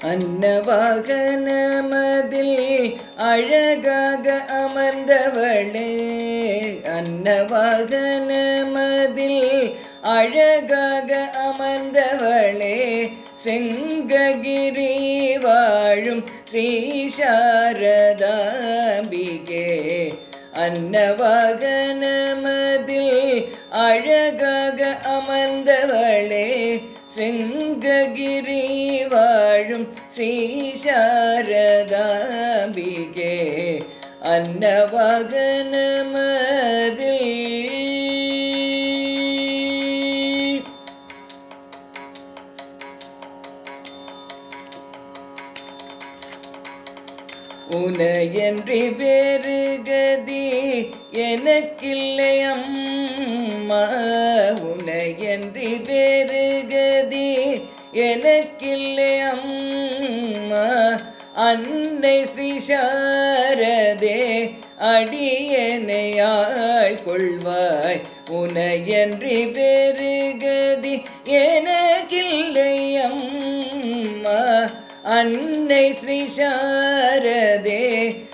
அன்னவாகனமதில் அழகாக அமர்ந்தவளே அன்னவாகனமதில் அழகாக அமர்ந்தவளே செங்ககிரி வாழும் ஸ்ரீ சாரதாம்பிகே அன்னவாகனமதில் அழகாக அமர்ந்தவளே செங்ககிரி வாழும் ஸ்ரீ சாரதாம்பிகே அன்னவாகனமதில் உனையன்றி வேறு கதி எனக்கில்லை அம்மா உனையன்றி வேறு கதி எனக்கில்லை அம்மா அன்னை ஸ்ரீ சாரதே அடியனையாள் கொள்வாய் உனையன்றி வேறு கதி எனக்கில்லை அம்மா அன்னை ஸ்ரீ சாரதே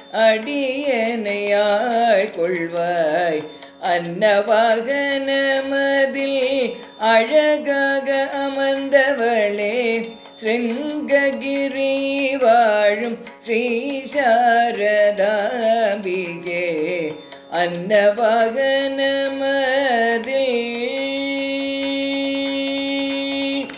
அடியனையாள் கொள்வாய் அன்னவாகனமதில் அழகாக அமர்ந்தவளே சிருங்ககிரி வாழும் ஸ்ரீ சாரதாம்பிகே அன்னவாகனமதில்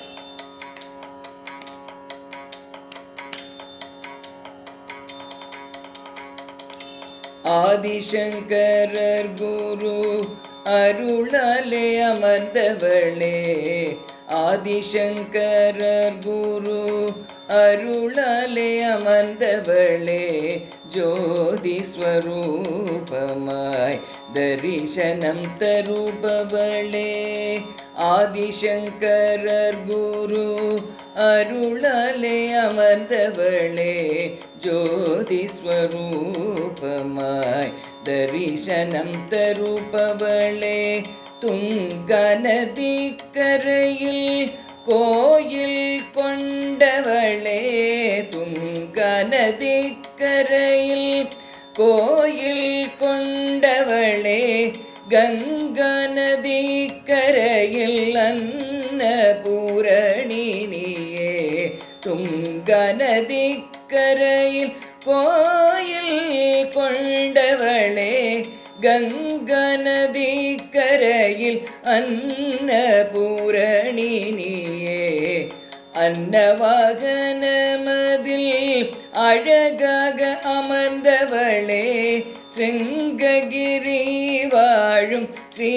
ஆதிசங்கரர் குரு அருளாலே அமர்ந்தவளே ஆதிசங்கரர் குரு அருளாலே அமர்ந்தவளே ஜோதி ஸ்வரூபமாய் தரிசனம் தருபவளே ஆதிசங்கரர் குரு அருளாலே அமர்ந்தவளே ஜோதி ஸ்வரூபமாய் தரிசனம் தருபவளே துங்கநதி கரையில் கோயில் கொண்டவளே துங்கநதி கரையில் கோயில் கொண்டவளே கங்கா நதி கரையில் அன்னபூரணி நீயே துங்கா நதி கரையில் கோயில் கொண்டவளே கங்கா நதி கரையில் அன்னபூரணி நீயே அன்னவாகனமதில் அழகாக அமர்ந்தவளே சிருங்ககிரி வாழும் ஸ்ரீ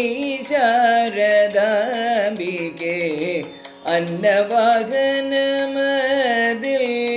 சாரதாம்பிகே அன்னவாகனமதில்